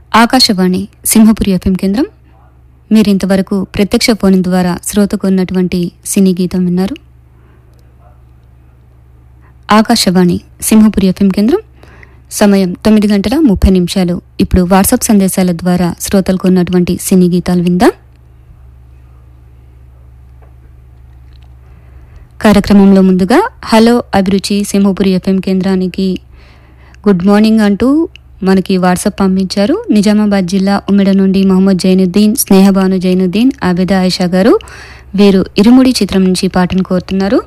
Akashvani Simhapuri FM కేంద్రం మీరింతవరకు ప్రత్యక్ష ఫోన్ ద్వారా శ్రోతకు ఉన్నటువంటి సినీ గీతం విన్నారు ఆకాశవాణి సింహపురి ఎఫ్ఎం కేంద్రం సమయం తొమ్మిది గంటల ముప్పై నిమిషాలు ఇప్పుడు వాట్సాప్ సందేశాల ద్వారా శ్రోతలకు ఉన్నటువంటి సినీ గీతాలు విందాం కార్యక్రమంలో ముందుగా హలో అభిరుచి సింహపురి ఎఫ్ఎం కేంద్రానికి గుడ్ మార్నింగ్ అంటూ మనకి వాట్సాప్ పంపించారు నిజామాబాద్ జిల్లా ఉమ్మెడ నుండి మొహమ్మద్ జైనుద్దీన్ స్నేహబాను జైనుద్దీన్ ఆబిదా ఆయిషా గారు వీరు ఇరుముడి చిత్రం నుంచి పాటను కోరుతున్నారు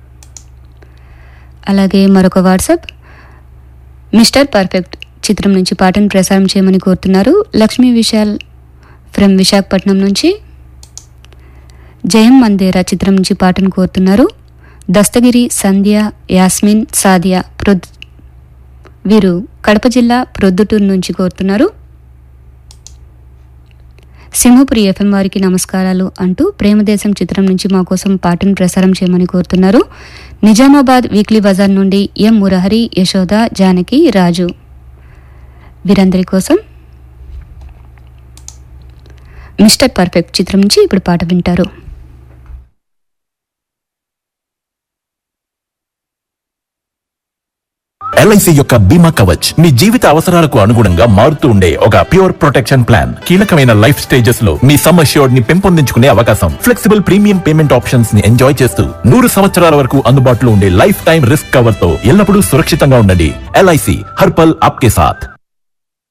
అలాగే మరొక వాట్సాప్ మిస్టర్ పర్ఫెక్ట్ చిత్రం నుంచి పాటను ప్రసారం చేయమని కోరుతున్నారు లక్ష్మీ విశాల్ ఫ్రమ్ విశాఖపట్నం నుంచి జయం మందేరా చిత్రం నుంచి పాటను కోరుతున్నారు దస్తగిరి సంధ్య యాస్మిన్ సాదియా ప్రొద్ వీరు కడప జిల్లా ప్రొద్దుటూరు నుంచి కోరుతున్నారు సింహపురి ఎఫ్ఎం వారికి నమస్కారాలు అంటూ ప్రేమదేశం చిత్రం నుంచి మా కోసం పాటను ప్రసారం చేయమని కోరుతున్నారు నిజామాబాద్ వీక్లీ బజార్ నుండి ఎం మురహరి యశోద జానకి రాజు వీరందరి కోసం మిస్టర్ పర్ఫెక్ట్ చిత్రం నుంచి ఇప్పుడు పాట వింటారు ఎల్ఐసి యొక్క బీమా కవచ్ మీ జీవిత అవసరాలకు అనుగుణంగా మారుతూ ఉండే ఒక ప్యూర్ ప్రొటెక్షన్ ప్లాన్ కీలకమైన లైఫ్ స్టేజెస్ లో మీ సమ్ అష్యూర్డ్ ని పెంపొందించుకునే అవకాశం ఫ్లెక్సిబుల్ ప్రీమియం పేమెంట్ ఆప్షన్స్ ని ఎంజాయ్ చేస్తూ నూరు సంవత్సరాల వరకు అందుబాటులో ఉండే లైఫ్ టైం రిస్క్ కవర్ తో ఎల్లప్పుడూ సురక్షితంగా ఉండండి ఎల్ఐసి హర్పల్ ఆప్కే సాథ్